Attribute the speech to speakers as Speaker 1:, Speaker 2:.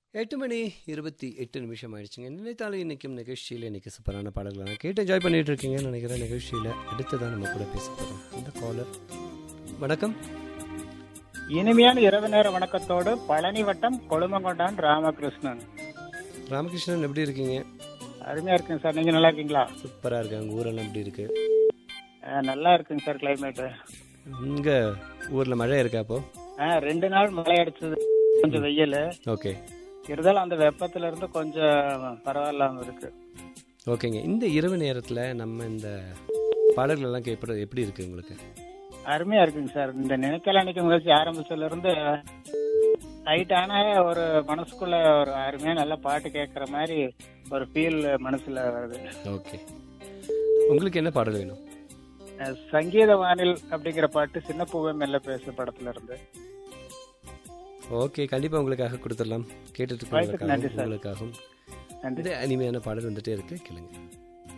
Speaker 1: எட்டு மணி இருபத்தி எட்டு நிமிஷம் ஆயிடுச்சுங்க நினைத்தாலும் இன்னைக்கும் நிகழ்ச்சியில் இன்னைக்கு சூப்பரான பாடல்கள்லாம் கேட்டு என்ஜாய் பண்ணிட்டு இருக்கீங்கன்னு நினைக்கிறேன் நிகழ்ச்சியில் அடுத்ததான் நம்ம கூட பேச போகிறோம் இந்த காலர் வணக்கம்
Speaker 2: இனிமையான இரவு நேர வணக்கத்தோடு பழனி வட்டம் கொழுமங்கொண்டான் ராமகிருஷ்ணன்
Speaker 1: ராமகிருஷ்ணன் எப்படி இருக்கீங்க
Speaker 2: அருமையா இருக்குங்க சார் நீங்க நல்லா இருக்கீங்களா
Speaker 1: சூப்பராக இருக்கு உங்கள் ஊரெல்லாம் எப்படி இருக்கு
Speaker 2: அஹ், நல்லா இருக்குங்க சார் கிளைமேட்
Speaker 1: இங்கே ஊரில் மழை இருக்கா அப்போ
Speaker 2: ரெண்டு நாள் மழை அடிச்சது கொஞ்சம் வெயில்
Speaker 1: ஓகே
Speaker 2: இருந்தாலும் அந்த வெப்பத்துல இருந்து கொஞ்சம் பரவாயில்லாம இருக்கு
Speaker 1: ஓகேங்க இந்த இரவு நேரத்தில் நம்ம இந்த பாடல்கள் எல்லாம் கேட்பது எப்படி இருக்கு உங்களுக்கு
Speaker 2: அருமையா இருக்குங்க சார் இந்த நினைக்கல அன்னைக்கு முயற்சி ஆரம்பிச்சதுல இருந்து நைட் ஆனா ஒரு மனசுக்குள்ள ஒரு அருமையா நல்ல பாட்டு கேட்கற மாதிரி ஒரு ஃபீல் மனசுல வருது
Speaker 1: ஓகே உங்களுக்கு என்ன பாடல் வேணும்
Speaker 2: அஹ், சங்கீத வானில் அப்படிங்கிற பாட்டு சின்ன பூவை மெல்ல பேச படத்துல இருந்து
Speaker 1: ஓகே கண்டிப்பாக உங்களுக்காக கொடுத்துடலாம் கேட்டுட்டு
Speaker 2: வாய்ப்புக்கு நன்றி
Speaker 1: இருக்கவங்களுக்காகவும்
Speaker 2: சார்.
Speaker 1: உங்களுக்காகவும்
Speaker 2: நன்றி
Speaker 1: இந்த அனிமையான பாடல் வந்துட்டே இருக்கு கேளுங்க